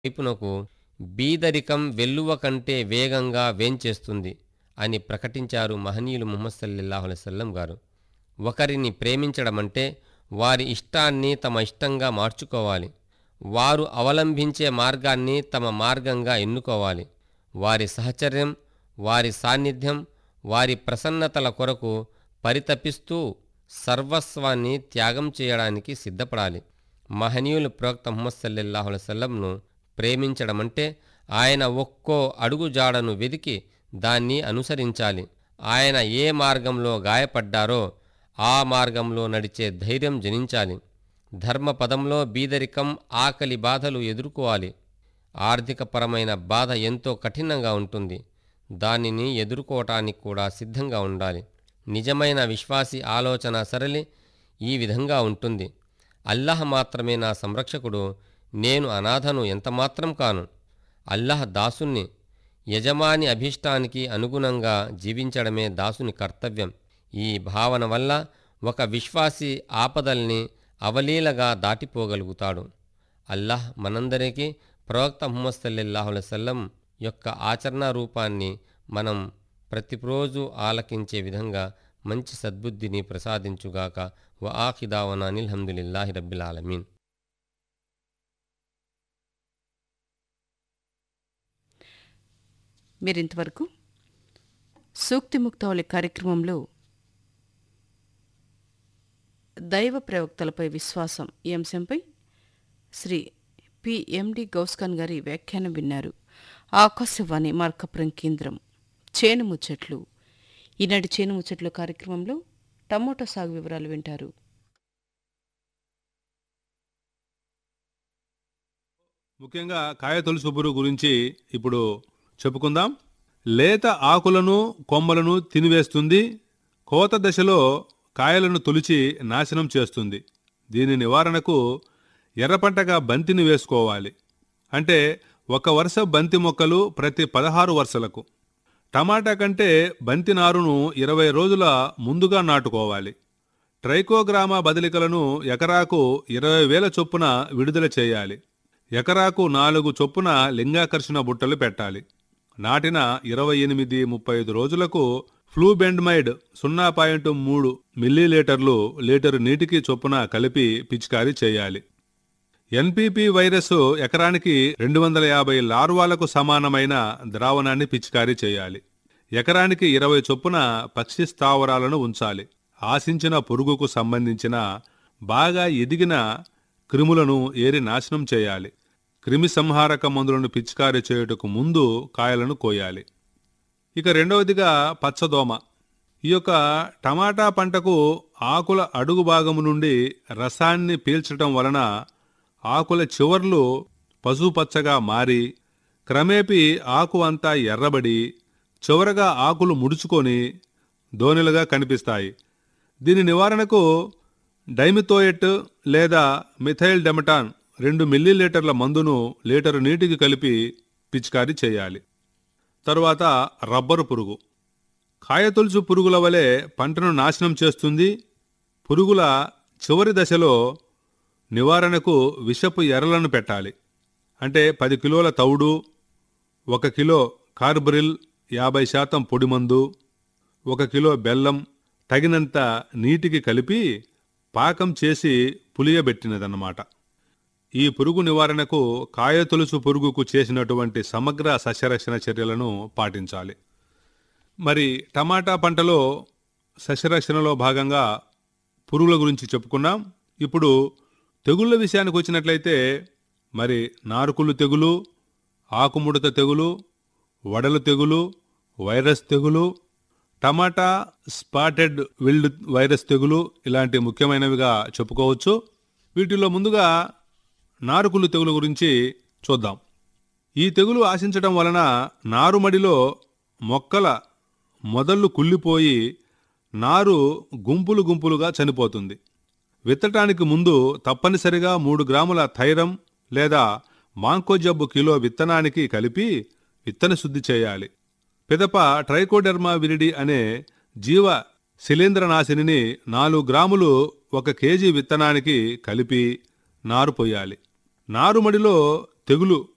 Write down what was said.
వైపునకు బీదరికం వెల్లువ కంటే వేగంగా వేంచేస్తుంది అని ప్రకటించారు మహనీయులు ముహమ్మద్ సల్లల్లాహు అలైహి వసల్లం గారు ఒకరిని ప్రేమించడమంటే వారి ఇష్టాన్ని తమ ఇష్టంగా మార్చుకోవాలి వారు అవలంబించే మార్గాన్ని తమ మార్గంగా ఎన్నుకోవాలి వారి సహచర్యం వారి సాన్నిధ్యం వారి ప్రసన్నతల కొరకు పరితపిస్తూ సర్వస్వాన్ని త్యాగం చేయడానికి సిద్ధపడాలి మహనీయులు ప్రవక్త ముహమ్మద్ సల్లల్లాహు అలైహి వసల్లంను ప్రేమించడమంటే ఆయన ఒక్కో అడుగు జాడను వెదికి దాన్ని అనుసరించాలి ఆయన ఏ మార్గంలో గాయపడ్డారో ఆ మార్గంలో నడిచే ధైర్యం జనించాలి ధర్మపదంలో బీదరికం ఆకలి బాధలు ఎదుర్కోవాలి ఆర్థికపరమైన బాధ ఎంతో కఠినంగా ఉంటుంది దానిని ఎదుర్కోవటానికి కూడా సిద్ధంగా ఉండాలి నిజమైన విశ్వాసి ఆలోచన సరళి ఈ విధంగా ఉంటుంది అల్లహ మాత్రమే నా సంరక్షకుడు నేను అనాథను ఎంతమాత్రం కాను అల్లహ దాసుణ్ణి యజమాని అభిష్టానికి అనుగుణంగా జీవించడమే దాసుని కర్తవ్యం ఈ భావన వల్ల ఒక విశ్వాసి ఆపదల్ని అవలీలగా దాటిపోగలుగుతాడు అల్లాహ్ మనందరికీ ప్రవక్త ముహమ్మద్ సల్లల్లాహు అలైహి వసల్లం యొక్క ఆచరణ రూపాన్ని మనం ప్రతిరోజు ఆలకించే విధంగా మంచి సద్బుద్ధిని ప్రసాదించుగాక వ ఆఖిదావన అనిల్హమ్దులిల్లాహి రబ్బిల్ ఆలమీన్ మీరింతవరకు సూక్తి ముక్తావళి కార్యక్రమంలో దైవ ప్రవక్తలపై విశ్వాసం ఈ అంశంపై శ్రీ పి ఎండి గౌస్ఖాన్ గారి వ్యాఖ్యానం విన్నారు ఆకాశవాణి మార్కపురం కేంద్రం చేను ముచ్చట్లు ఈనాటి చేను ముచ్చట్లు కార్యక్రమంలో టమోటా సాగు వివరాలు వింటారు ముఖ్యంగా కాయ తొలుసు పురుగు గురించి ఇప్పుడు చెప్పుకుందాం లేత ఆకులను కొమ్మలను తినివేస్తుంది కోత దశలో కాయలను తొలిచి నాశనం చేస్తుంది దీని నివారణకు ఎర్రపంటగా బంతిని వేసుకోవాలి అంటే ఒక వరుస బంతి మొక్కలు ప్రతి పదహారు వరుసలకు టమాటా కంటే బంతి నారును ఇరవై రోజుల ముందుగా నాటుకోవాలి ట్రైకోగ్రామా బదిలికలను ఎకరాకు ఇరవై వేల చొప్పున విడుదల చేయాలి ఎకరాకు నాలుగు చొప్పున లింగాకర్షణ బుట్టలు పెట్టాలి నాటిన ఇరవై ఎనిమిది ముప్పై ఐదు రోజులకు ఫ్లూబెండ్మైడ్ సున్నా పాయింట్ మూడు మిల్లీలీటర్లు లీటరు నీటికి చొప్పున కలిపి పిచికారీ చేయాలి ఎన్పిపి వైరస్ ఎకరానికి రెండు వందల యాభై లార్వాలకు సమానమైన ద్రావణాన్ని పిచికారీ చేయాలి ఎకరానికి ఇరవై చొప్పున పక్షి స్థావరాలను ఉంచాలి ఆశించిన పురుగుకు సంబంధించిన బాగా ఎదిగిన క్రిములను ఏరి నాశనం చేయాలి క్రిమి సంహారక మందులను పిచికారీ చేయుటకు ముందు కాయలను కోయాలి ఇక రెండవదిగా పచ్చదోమ ఈ యొక్క టమాటా పంటకు ఆకుల అడుగు భాగము నుండి రసాన్ని పీల్చటం వలన ఆకుల చివర్లు పసుపచ్చగా మారి క్రమేపీ ఆకు అంతా ఎర్రబడి చివరగా ఆకులు ముడుచుకొని దోణిలుగా కనిపిస్తాయి దీని నివారణకు డైమిథోయెట్ లేదా మిథైల్ డెమటాన్ రెండు మిల్లీలీటర్ల మందును లీటరు నీటికి కలిపి పిచికారీ చేయాలి తరువాత రబ్బరు పురుగు కాయతొలుచు పురుగుల వలె పంటను నాశనం చేస్తుంది పురుగుల చివరి దశలో నివారణకు విషపు ఎర్రలను పెట్టాలి అంటే పది కిలోల తౌడు ఒక కిలో కార్బరిల్ యాభై శాతం పొడిమందు ఒక కిలో బెల్లం తగినంత నీటికి కలిపి పాకం చేసి పులియబెట్టినదన్నమాట ఈ పురుగు నివారణకు కాయతొలుసు పురుగుకు చేసినటువంటి సమగ్ర సస్యరక్షణ చర్యలను పాటించాలి మరి టమాటా పంటలో సస్యరక్షణలో భాగంగా పురుగుల గురించి చెప్పుకున్నాం ఇప్పుడు తెగుళ్ళ విషయానికి వచ్చినట్లయితే మరి నారుకుళ్ళు తెగులు ఆకుముడత తెగులు వడలు తెగులు వైరస్ తెగులు టమాటా స్పాటెడ్ విల్డ్ వైరస్ తెగులు ఇలాంటి ముఖ్యమైనవిగా చెప్పుకోవచ్చు వీటిలో ముందుగా నారుకుళ్ళు తెగులు గురించి చూద్దాం ఈ తెగులు ఆశించడం వలన నారుమడిలో మొక్కల మొదళ్ళు కుళ్ళిపోయి నారు గుంపులు గుంపులుగా చనిపోతుంది విత్తటానికి ముందు తప్పనిసరిగా మూడు గ్రాముల థైరం లేదా మాంకోజబ్బు కిలో విత్తనానికి కలిపి విత్తన శుద్ధి చేయాలి పిదప ట్రైకోడెర్మా విరిడి అనే జీవ శిలీంద్రనాశినిని నాలుగు గ్రాములు ఒక కేజీ విత్తనానికి కలిపి నారు పోయాలి నారుమడిలో తెగులు